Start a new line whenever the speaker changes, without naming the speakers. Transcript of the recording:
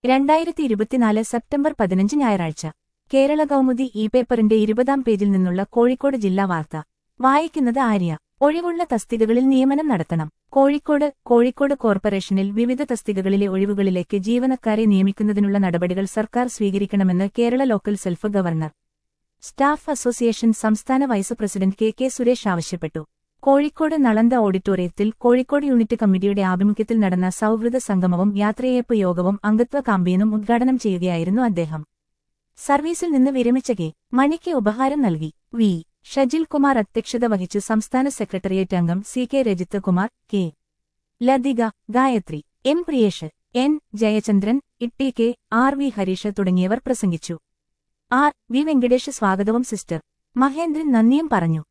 രണ്ടായിരത്തി ഇരുപത്തിനാല് സെപ്റ്റംബർ പതിനഞ്ച് ഞായറാഴ്ച കേരള കൗമുദി ഇ പേപ്പറിന്റെ ഇരുപതാം പേജിൽ നിന്നുള്ള കോഴിക്കോട് ജില്ലാ വാർത്ത വായിക്കുന്നത് ആര്യ ഒഴിവുള്ള തസ്തികകളിൽ നിയമനം നടത്തണം കോഴിക്കോട് കോഴിക്കോട് കോർപ്പറേഷനിൽ വിവിധ തസ്തികകളിലെ ഒഴിവുകളിലേക്ക് ജീവനക്കാരെ നിയമിക്കുന്നതിനുള്ള നടപടികൾ സർക്കാർ സ്വീകരിക്കണമെന്ന് Kerala local self governor staff association സംസ്ഥാന vice president K K Suresh ആവശ്യപ്പെട്ടു കോഴിക്കോട് നളന്ദ ഓഡിറ്റോറിയത്തിൽ കോഴിക്കോട് യൂണിറ്റ് കമ്മിറ്റിയുടെ ആഭിമുഖ്യത്തിൽ നടന്ന സൗഹൃദ സംഗമവും യാത്രയയപ്പ് യോഗവും അംഗത്വ കാമ്പയിനും ഉദ്ഘാടനം ചെയ്യുകയായിരുന്നു അദ്ദേഹം സർവീസിൽ നിന്ന് വിരമിച്ച കെ മണിക്ക് ഉപഹാരം നൽകി വി ഷജിൽ കുമാർ അധ്യക്ഷത വഹിച്ചു സംസ്ഥാന സെക്രട്ടേറിയറ്റ് അംഗം C K Rajith Kumar K Lathika Gayathri M Priyesh N Jayachandran Itty K R V Harish തുടങ്ങിയവർ പ്രസംഗിച്ചു ആർ വി വെങ്കടേഷ് സ്വാഗതവും സിസ്റ്റർ മഹേന്ദ്രൻ നന്ദിയും പറഞ്ഞു